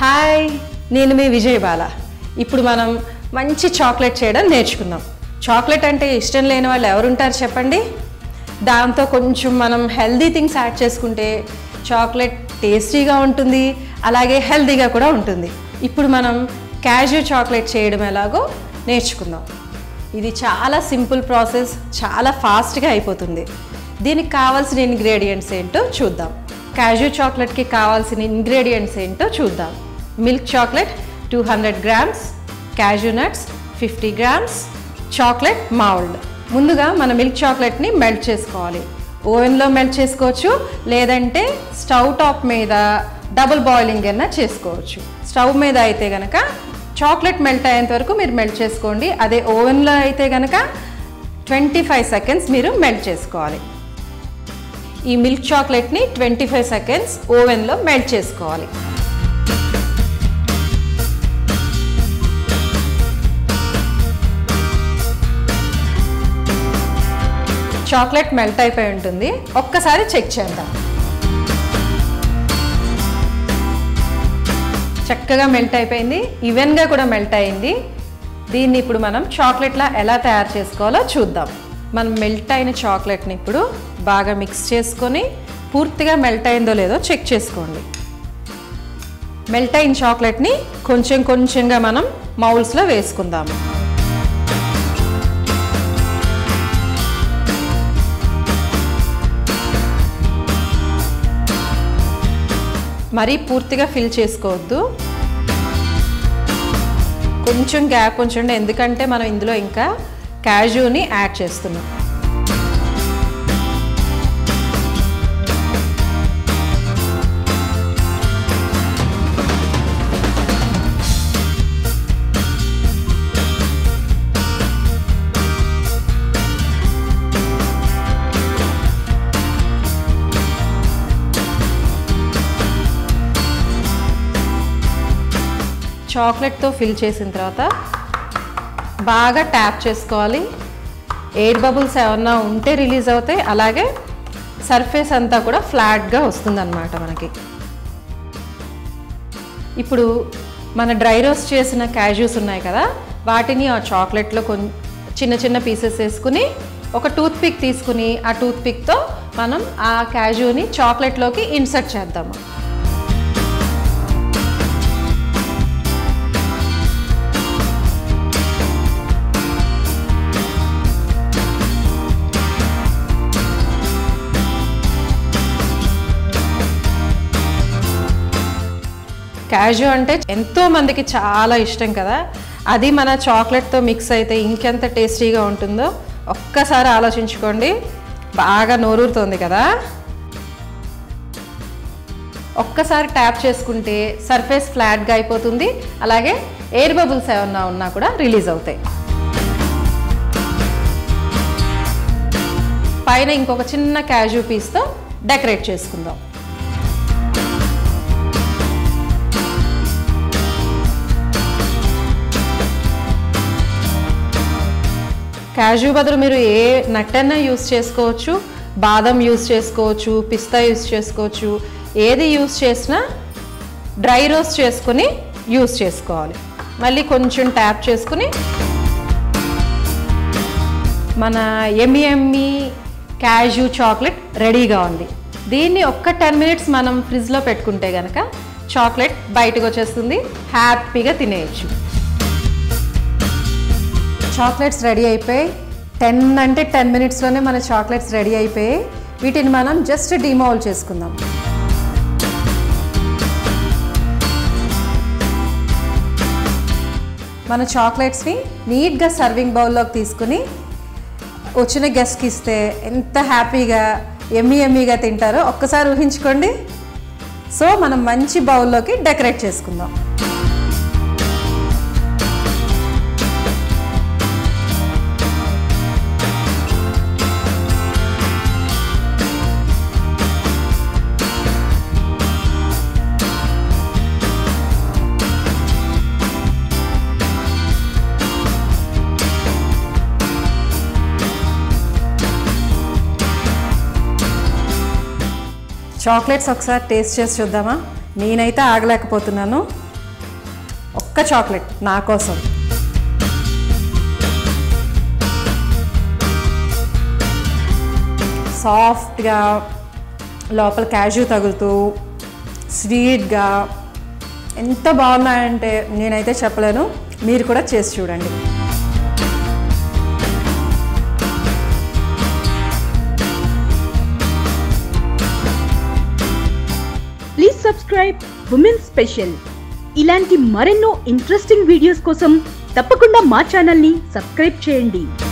hi నేను మీ విజయ్ బాల ఇప్పుడు మనం మంచి చాక్లెట్ చేయడం నేర్చుకుందాం చాక్లెట్ అంటే ఇష్టం లేని వాళ్ళు ఎవరుంటారు చెప్పండి దాంతో కొంచెం మనం హెల్దీ థింగ్స్ యాడ్ చేసుకుంటే చాక్లెట్ టేస్టీగా ఉంటుంది అలాగే హెల్దీగా కూడా ఉంటుంది ఇప్పుడు మనం క్యాజు చాక్లెట్ చేయడం ఎలాగో నేర్చుకుందాం ఇది చాలా సింపుల్ ప్రాసెస్ చాలా ఫాస్ట్గా అయిపోతుంది దీనికి కావాల్సిన ఇంగ్రీడియంట్స్ ఏంటో చూద్దాం క్యాజు చాక్లెట్కి కావాల్సిన ఇంగ్రీడియంట్స్ ఏంటో చూద్దాం milk chocolate two hundred grams cashew nuts fifty grams chocolate mould ముందుగా మన మిల్క్ చాక్లెట్ని మెల్ట్ చేసుకోవాలి ఓవెన్లో మెల్ట్ చేసుకోవచ్చు లేదంటే స్టవ్ టాప్ మీద డబుల్ బాయిలింగ్ అయినా చేసుకోవచ్చు స్టవ్ మీద అయితే కనుక చాక్లెట్ మెల్ట్ అయ్యేంత వరకు మీరు మెల్ట్ చేసుకోండి అదే ఓవెన్లో అయితే కనుక ట్వంటీ ఫైవ్ సెకండ్స్ మీరు మెల్ట్ చేసుకోవాలి ఈ మిల్క్ చాక్లెట్ని ట్వంటీ ఫైవ్ సెకండ్స్ ఓవెన్లో మెల్ట్ చేసుకోవాలి చాక్లెట్ మెల్ట్ అయిపోయి ఉంటుంది ఒక్కసారి చెక్ చేద్దాం చక్కగా మెల్ట్ అయిపోయింది ఈవెన్గా కూడా మెల్ట్ అయింది దీన్ని ఇప్పుడు మనం చాక్లెట్లా ఎలా తయారు చేసుకోవాలో చూద్దాం మనం మెల్ట్ అయిన చాక్లెట్ని ఇప్పుడు బాగా మిక్స్ చేసుకొని పూర్తిగా మెల్ట్ అయిందో లేదో చెక్ చేసుకోండి మెల్ట్ అయిన చాక్లెట్ని కొంచెం కొంచెంగా మనం మౌల్స్లో వేసుకుందాము మరీ పూర్తిగా ఫిల్ చేసుకోవద్దు కొంచెం గ్యాప్ ఉంచండి ఎందుకంటే మనం ఇందులో ఇంకా క్యాజుని యాడ్ చేస్తున్నాం చాక్లెట్తో ఫిల్ చేసిన తర్వాత బాగా ట్యాప్ చేసుకోవాలి ఎయిర్ బబుల్స్ ఏమన్నా ఉంటే రిలీజ్ అవుతాయి అలాగే సర్ఫేస్ అంతా కూడా ఫ్లాట్గా వస్తుందన్నమాట మనకి ఇప్పుడు మన డ్రై రోస్ట్ చేసిన క్యాజ్యూస్ ఉన్నాయి కదా వాటిని ఆ చాక్లెట్లో కొన్ని చిన్న చిన్న పీసెస్ వేసుకుని ఒక టూత్ పిక్ తీసుకుని ఆ టూత్ పిక్తో మనం ఆ క్యాజ్యూని చాక్లెట్లోకి ఇన్సర్ట్ చేద్దాము క్యాజు అంటే ఎంతో మందికి చాలా ఇష్టం కదా అది మన చాక్లెట్తో మిక్స్ అయితే ఇంకెంత టేస్టీగా ఉంటుందో ఒక్కసారి ఆలోచించుకోండి బాగా నోరూరుతుంది కదా ఒక్కసారి ట్యాప్ చేసుకుంటే సర్ఫేస్ ఫ్లాట్గా అయిపోతుంది అలాగే ఎయిర్ బబుల్స్ ఏమన్నా ఉన్నా కూడా రిలీజ్ అవుతాయి పైన ఇంకొక చిన్న క్యాజు పీస్తో డెకరేట్ చేసుకుందాం క్యాజు బదులు మీరు ఏ నట్ అయినా యూస్ చేసుకోవచ్చు బాదం యూస్ చేసుకోవచ్చు పిస్తా యూస్ చేసుకోవచ్చు ఏది యూస్ చేసినా డ్రై రోస్ట్ చేసుకుని యూస్ చేసుకోవాలి మళ్ళీ కొంచెం ట్యాప్ చేసుకుని మన ఎమ్మి ఎమ్మి క్యాజు చాక్లెట్ రెడీగా ఉంది దీన్ని ఒక్క టెన్ మినిట్స్ మనం ఫ్రిడ్జ్లో పెట్టుకుంటే కనుక చాక్లెట్ బయటకు వచ్చేస్తుంది హ్యాపీగా తినేయచ్చు చాక్లెట్స్ రెడీ అయిపోయి టెన్ అంటే టెన్ మినిట్స్లోనే మన చాక్లెట్స్ రెడీ అయిపోయి వీటిని మనం జస్ట్ డిమౌల్ చేసుకుందాం మన చాక్లెట్స్ని నీట్గా సర్వింగ్ బౌల్లోకి తీసుకుని వచ్చిన గెస్ట్కి ఇస్తే ఎంత హ్యాపీగా ఎమ్మీ ఎమ్మీగా తింటారో ఒక్కసారి ఊహించుకోండి సో మనం మంచి బౌల్లోకి డెకరేట్ చేసుకుందాం చాక్లెట్స్ ఒకసారి టేస్ట్ చేసి చూద్దామా నేనైతే ఆగలేకపోతున్నాను ఒక్క చాక్లెట్ నా కోసం సాఫ్ట్గా లోపల క్యాజు తగులుతూ స్వీట్గా ఎంత బాగున్నాయంటే నేనైతే చెప్పలేను మీరు కూడా చేసి చూడండి ప్లీజ్ సబ్స్క్రైబ్ ఉమెన్ స్పెషల్ ఇలాంటి మరెన్నో ఇంట్రెస్టింగ్ వీడియోస్ కోసం తప్పకుండా మా ఛానల్ని సబ్స్క్రైబ్ చేయండి